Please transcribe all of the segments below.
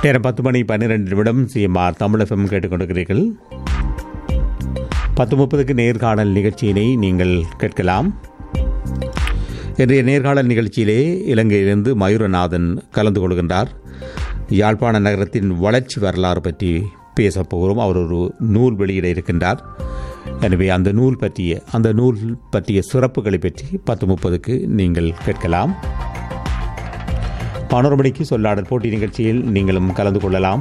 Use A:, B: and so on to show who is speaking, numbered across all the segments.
A: நேரம் பத்து மணி பன்னிரெண்டு நிமிடம் சிஎம்ஆர் தமிழகம் கேட்டுக்கொண்டிருக்கிறீர்கள் பத்து முப்பதுக்கு நேர்காணல் நிகழ்ச்சியினை நீங்கள் கேட்கலாம் இன்றைய நேர்காணல் நிகழ்ச்சியிலே இலங்கையிலிருந்து மயூரநாதன் கலந்து கொள்கின்றார் யாழ்ப்பாண நகரத்தின் வளர்ச்சி வரலாறு பற்றி பேசப் போகிறோம் அவர் ஒரு நூல் வெளியிட இருக்கின்றார் எனவே அந்த நூல் பற்றிய அந்த நூல் பற்றிய சிறப்புகளை பற்றி பத்து முப்பதுக்கு நீங்கள் கேட்கலாம் பதினோரு மணிக்கு சொல்லாடல் போட்டி நிகழ்ச்சியில் நீங்களும் கலந்து கொள்ளலாம்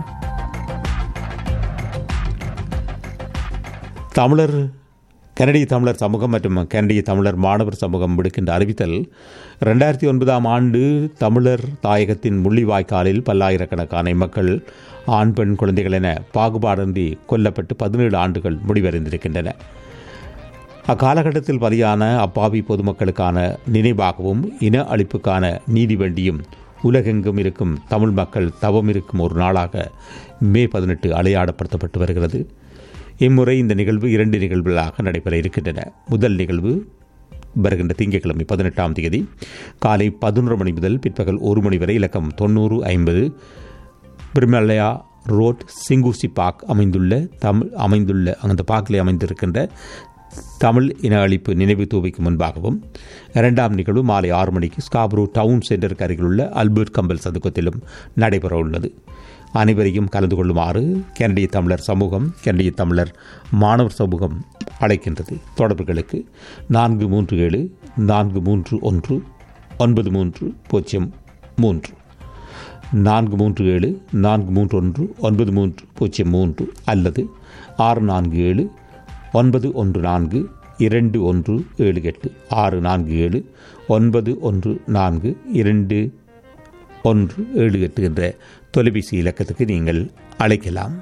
A: தமிழர் கனடிய தமிழர் சமூகம் மற்றும் கனடிய தமிழர் மாணவர் சமூகம் விடுக்கின்ற அறிவித்தல் ரெண்டாயிரத்தி ஒன்பதாம் ஆண்டு தமிழர் தாயகத்தின் முள்ளிவாய்க்காலில் பல்லாயிரக்கணக்கான மக்கள் ஆண் பெண் குழந்தைகள் என பாகுபாடின்றி கொல்லப்பட்டு பதினேழு ஆண்டுகள் முடிவடைந்திருக்கின்றன அக்காலகட்டத்தில் பலியான அப்பாவி பொதுமக்களுக்கான நினைவாகவும் இன அழிப்புக்கான நீதி வேண்டியும் உலகெங்கும் இருக்கும் தமிழ் மக்கள் தவம் இருக்கும் ஒரு நாளாக மே பதினெட்டு அலையாடப்படுத்தப்பட்டு வருகிறது இம்முறை இந்த நிகழ்வு இரண்டு நிகழ்வுகளாக நடைபெற இருக்கின்றன முதல் நிகழ்வு வருகின்ற திங்கட்கிழமை பதினெட்டாம் தேதி காலை பதினொரு மணி முதல் பிற்பகல் ஒரு மணி வரை இலக்கம் தொண்ணூறு ஐம்பது பிரிமலையா ரோட் சிங்கூசி பார்க் அமைந்துள்ள தமிழ் அமைந்துள்ள அந்த பார்க்கில் அமைந்திருக்கின்ற தமிழ் இன அழிப்பு நினைவு தூவிக்கு முன்பாகவும் இரண்டாம் நிகழ்வு மாலை ஆறு மணிக்கு ஸ்காப்ரூ டவுன் சென்டருக்கு அருகிலுள்ள அல்பர்ட் கம்பல் சதுக்கத்திலும் நடைபெற உள்ளது அனைவரையும் கலந்து கொள்ளுமாறு கனடிய தமிழர் சமூகம் கனடிய தமிழர் மாணவர் சமூகம் அழைக்கின்றது தொடர்புகளுக்கு நான்கு மூன்று ஏழு நான்கு மூன்று ஒன்று ஒன்பது மூன்று பூஜ்ஜியம் மூன்று நான்கு மூன்று ஏழு நான்கு மூன்று ஒன்று ஒன்பது மூன்று பூஜ்ஜியம் மூன்று அல்லது ஆறு நான்கு ஏழு ஒன்பது ஒன்று நான்கு இரண்டு ஒன்று ஏழு எட்டு ஆறு நான்கு ஏழு ஒன்பது ஒன்று நான்கு இரண்டு ஒன்று ஏழு எட்டு என்ற தொலைபேசி இலக்கத்துக்கு நீங்கள் அழைக்கலாம்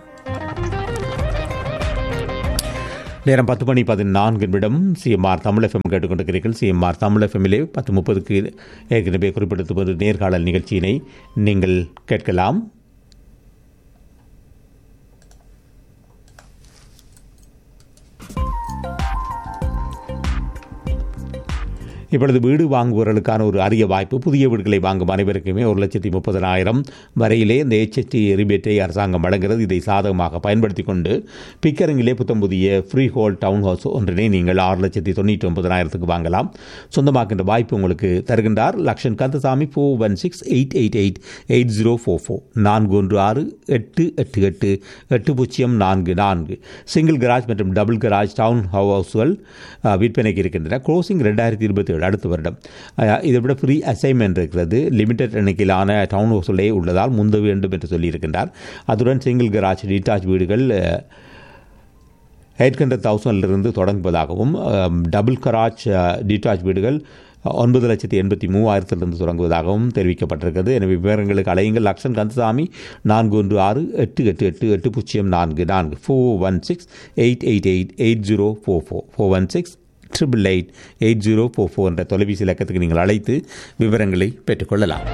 A: நேரம் பத்து மணி பதினான்கு நிமிடம் சிஎம்ஆர் தமிழ் எஃப்எம் கேட்டுக்கொண்டிருக்கிறீர்கள் சிஎம்ஆர் தமிழ் எஃப்எம்மிலே பத்து முப்பதுக்கு ஏற்கனவே குறிப்பிடுத்த நேர்காணல் நிகழ்ச்சியினை நீங்கள் கேட்கலாம் இப்பொழுது வீடு வாங்குபவர்களுக்கான ஒரு அரிய வாய்ப்பு புதிய வீடுகளை வாங்கும் அனைவருக்குமே ஒரு லட்சத்தி முப்பதனாயிரம் வரையிலே இந்த எச்எஸ்டி ரிபேட்டை அரசாங்கம் வழங்குகிறது இதை சாதகமாக பயன்படுத்தி கொண்டு பிக்கரங்கிலே புத்தம் புதிய ஃப்ரீ ஹோல் டவுன் ஹவுஸ் ஒன்றினை நீங்கள் ஆறு லட்சத்தி தொண்ணூற்றி ஒன்பதனாயிரத்துக்கு வாங்கலாம் சொந்தமாக்கின்ற வாய்ப்பு உங்களுக்கு தருகின்றார் Lakshan Kandasamy four one six eight eight eight eight zero four four நான்கு ஒன்று ஆறு எட்டு எட்டு எட்டு எட்டு பூஜ்ஜியம் நான்கு நான்கு சிங்கிள் கராஜ் மற்றும் டபுள் கராஜ் டவுன் ஹவுஸ்கள் விற்பனைக்கு இருக்கின்றன க்ளோசிங் ரெண்டாயிரத்தி இருபத்தி ஏழு அடுத்த வருடம் இதை விட ஃப்ரீ அசைன்மெண்ட் இருக்கிறது லிமிடெட் எண்ணிக்கையிலான டவுன் ஹவுஸ்களே உள்ளதால் முந்த வேண்டும் என்று சொல்லியிருக்கின்றார் அதுடன் சிங்கிள் கராஜ் டீடாச் வீடுகள் எயிட் ஹண்ட்ரட் தௌசண்ட்லிருந்து தொடங்குவதாகவும் டபுள் கராஜ் டீடாச் வீடுகள் ஒன்பது லட்சத்தி எண்பத்தி மூவாயிரத்திலிருந்து தொடங்குவதாகவும் தெரிவிக்கப்பட்டிருக்கிறது எனவே விவரங்களுக்கு அலையுங்கள் லக்ஷன் கந்தசாமி நான்கு ஒன்று ஆறு எட்டு எட்டு எட்டு எட்டு பூஜ்ஜியம் நான்கு நான்கு four one six eight eight eight eight zero four four four one six triple eight eight zero four four என்ற தொலைபேசி இலக்கத்துக்கு நீங்கள் அழைத்து விவரங்களை பெற்றுக்கொள்ளலாம்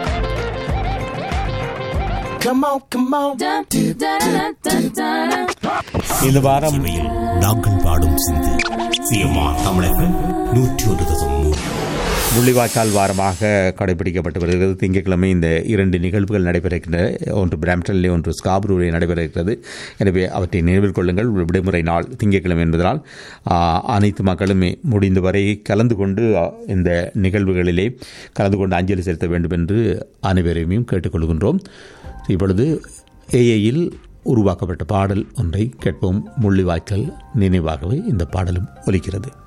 A: இந்த வாரம்
B: நாங்கள் பாடும் சிந்து சிஎம்ஆ தமிழர்கள் நூற்றி ஒரு தசம் மூன்று
A: முள்ளிவாய்க்கால் வாரமாக கடைபிடிக்கப்பட்டு வருகிறது திங்கட்கிழமை இந்த இரண்டு நிகழ்வுகள் நடைபெறுகின்றன ஒன்று பிராம்டனிலே ஒன்று ஸ்காப்ரூரில் நடைபெறுகிறது எனவே அவற்றை நினைவில் கொள்ளுங்கள் விடுமுறை நாள் திங்கட்கிழமை என்பதனால் அனைத்து மக்களுமே முடிந்தவரை கலந்து கொண்டு இந்த நிகழ்வுகளிலே கலந்து கொண்டு அஞ்சலி செலுத்த வேண்டும் என்று அனைவரையும் கேட்டுக்கொள்கின்றோம் இப்பொழுது ஏஏயில் உருவாக்கப்பட்ட பாடல் ஒன்றை கேட்போம் முள்ளிவாய்க்கால் நினைவாகவே இந்த பாடலும் ஒலிக்கிறது